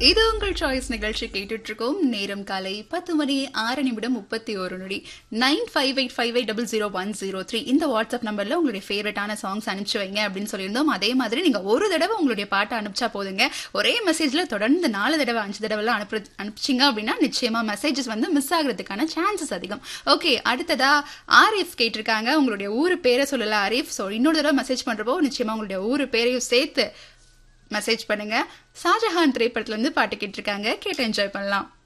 இது உங்கள் சாய்ஸ் நிகழ்ச்சி கேட்டுட்டு இருக்கோம் நேரம் காலை பத்து மணி ஆறு நிமிடம் முப்பத்தி ஒரு நொடி nine five eight five eight double zero one zero three இந்த வாட்ஸ்அப் நம்பர்ல உங்களுடைய ஃபேவரட்டான சாங்ஸ் அனுப்பிச்சு வைங்க அப்படின்னு சொல்லியிருந்தோம் அதே மாதிரி நீங்க ஒரு தடவை உங்களுடைய பாட்டை அனுப்பிச்சா போதுங்க ஒரே மெசேஜ்ல தொடர்ந்து நாலு தடவை அஞ்சு தடவை எல்லாம் அனுப்பு அனுப்பிச்சிங்க அப்படின்னா நிச்சயமா மெசேஜஸ் வந்து மிஸ் ஆகுறதுக்கான சான்சஸ் அதிகம் ஓகே அடுத்ததா ஆரிஃப் கேட்டிருக்காங்க உங்களுடைய ஊரு பேரை சொல்லல ஆரிஃப் ஸோ இன்னொரு தடவை மெசேஜ் பண்றப்போ நிச்சயமா உங்களுடைய ஊரு பேரையும் சேர்த்து மெசேஜ் பண்ணுங்க ஷாஜஹான் திரைப்படத்துல இருந்து பாட்டு கேட்டிருக்காங்க கேட்டு என்ஜாய் பண்ணலாம்